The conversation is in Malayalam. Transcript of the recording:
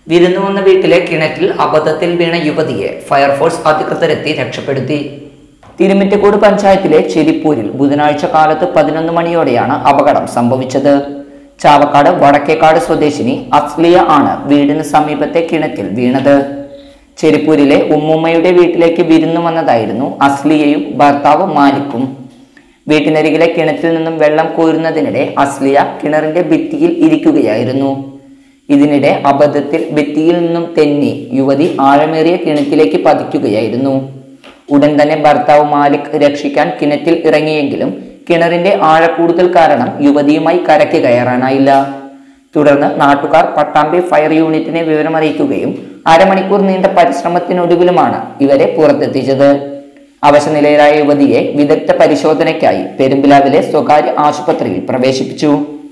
വിരുന്നു വന്ന വീട്ടിലെ കിണറ്റിൽ അബദ്ധത്തിൽ വീണ യുവതിയെ ഫയർഫോഴ്സ് അധികൃതരെത്തി രക്ഷപ്പെടുത്തി തിരുമിറ്റക്കോട് പഞ്ചായത്തിലെ ചെരിപ്പൂരിൽ ബുധനാഴ്ച കാലത്ത് പതിനൊന്ന് മണിയോടെയാണ് അപകടം സംഭവിച്ചത് ചാവക്കാട് വടക്കേക്കാട് സ്വദേശിനി അസ്ലിയ ആണ് വീടിന് സമീപത്തെ കിണറ്റിൽ വീണത് ചെരിപ്പൂരിലെ ഉമ്മുമ്മയുടെ വീട്ടിലേക്ക് വിരുന്നു വന്നതായിരുന്നു അസ്ലിയയും ഭർത്താവ് മാലിക്കും വീട്ടിനരികിലെ കിണറ്റിൽ നിന്നും വെള്ളം കോരുന്നതിനിടെ അസ്ലിയ കിണറിന്റെ ഭിത്തിയിൽ ഇരിക്കുകയായിരുന്നു ഇതിനിടെ അബദ്ധത്തിൽ ഭിത്തിയിൽ നിന്നും തെന്നി യുവതി ആഴമേറിയ കിണറ്റിലേക്ക് പതിക്കുകയായിരുന്നു ഉടൻ തന്നെ ഭർത്താവ് മാലിക് രക്ഷിക്കാൻ കിണറ്റിൽ ഇറങ്ങിയെങ്കിലും കിണറിന്റെ ആഴക്കൂടുതൽ കാരണം യുവതിയുമായി കരയ്ക്ക് കയറാനായില്ല തുടർന്ന് നാട്ടുകാർ പട്ടാമ്പി ഫയർ യൂണിറ്റിനെ വിവരമറിയിക്കുകയും അരമണിക്കൂർ നീണ്ട പരിശ്രമത്തിനൊടുവിലുമാണ് ഇവരെ പുറത്തെത്തിച്ചത് അവശനിലയിലായ യുവതിയെ വിദഗ്ധ പരിശോധനയ്ക്കായി പെരുമ്പിലാവിലെ സ്വകാര്യ ആശുപത്രിയിൽ പ്രവേശിപ്പിച്ചു